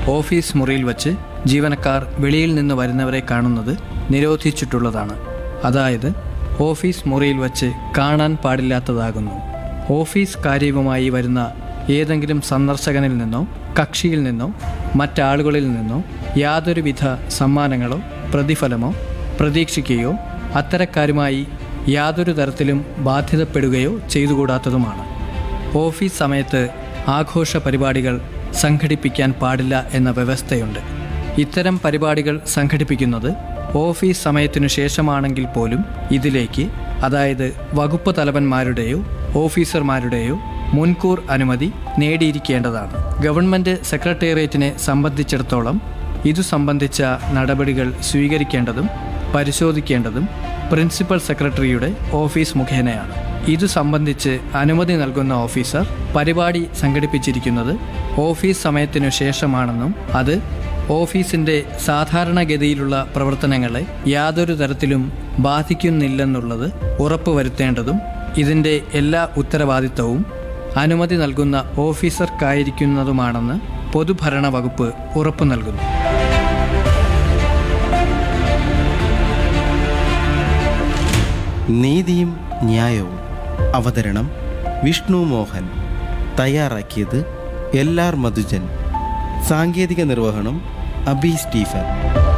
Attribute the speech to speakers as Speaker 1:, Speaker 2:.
Speaker 1: office മുറിയിൽ വച്ച് ജീവനക്കാർ വെളിയിൽ നിന്ന് വരുന്നവരെ കാണുന്നത് നിരോധിച്ചിട്ടുള്ളതാണ് അതായത് ഓഫീസ് മുറിയിൽ വച്ച് കാണാൻ പാടില്ലാത്തതാകുന്നു ഓഫീസ് കാര്യവുമായി വരുന്ന ഏതെങ്കിലും സന്ദർശകനിൽ നിന്നോ കക്ഷിയിൽ നിന്നോ മറ്റാളുകളിൽ നിന്നോ യാതൊരുവിധ സമ്മാനങ്ങളോ പ്രതിഫലമോ പ്രതീക്ഷിക്കുകയോ അത്തരക്കാരുമായി യാതൊരു തരത്തിലും ബാധ്യതപ്പെടുകയോ ചെയ്തുകൂടാത്തതുമാണ് ഓഫീസ് സമയത്ത് ആഘോഷ പരിപാടികൾ സംഘടിപ്പിക്കാൻ പാടില്ല എന്ന വ്യവസ്ഥയുണ്ട് ഇത്തരം പരിപാടികൾ സംഘടിപ്പിക്കുന്നത് ഓഫീസ് സമയത്തിനു ശേഷമാണെങ്കിൽ പോലും ഇതിലേക്ക് അതായത് വകുപ്പ് തലവന്മാരുടെയോ ഓഫീസർമാരുടെയോ മുൻകൂർ അനുമതി നേടിയിരിക്കേണ്ടതാണ് ഗവൺമെൻറ് സെക്രട്ടേറിയറ്റിനെ സംബന്ധിച്ചിടത്തോളം ഇതു സംബന്ധിച്ച നടപടികൾ സ്വീകരിക്കേണ്ടതും പരിശോധിക്കേണ്ടതും പ്രിൻസിപ്പൽ സെക്രട്ടറിയുടെ ഓഫീസ് മുഖേനയാണ് ഇതു സംബന്ധിച്ച് അനുമതി നൽകുന്ന ഓഫീസർ പരിപാടി സംഘടിപ്പിച്ചിരിക്കുന്നത് ഓഫീസ് സമയത്തിനു ശേഷമാണെന്നും അത് ഓഫീസിൻ്റെ സാധാരണഗതിയിലുള്ള പ്രവർത്തനങ്ങളെ യാതൊരു തരത്തിലും ബാധിക്കുന്നില്ലെന്നുള്ളത് ഉറപ്പുവരുത്തേണ്ടതും ഇതിൻ്റെ എല്ലാ ഉത്തരവാദിത്തവും അനുമതി നൽകുന്ന ഓഫീസർക്കായിരിക്കുന്നതുമാണെന്ന് പൊതുഭരണ വകുപ്പ് ഉറപ്പു നൽകുന്നു
Speaker 2: നീതിയും ന്യായവും അവതരണം വിഷ്ണു മോഹൻ തയ്യാറാക്കിയത് എൽ ആർ മധുജൻ സാങ്കേതിക നിർവഹണം അബി സ്റ്റീഫൻ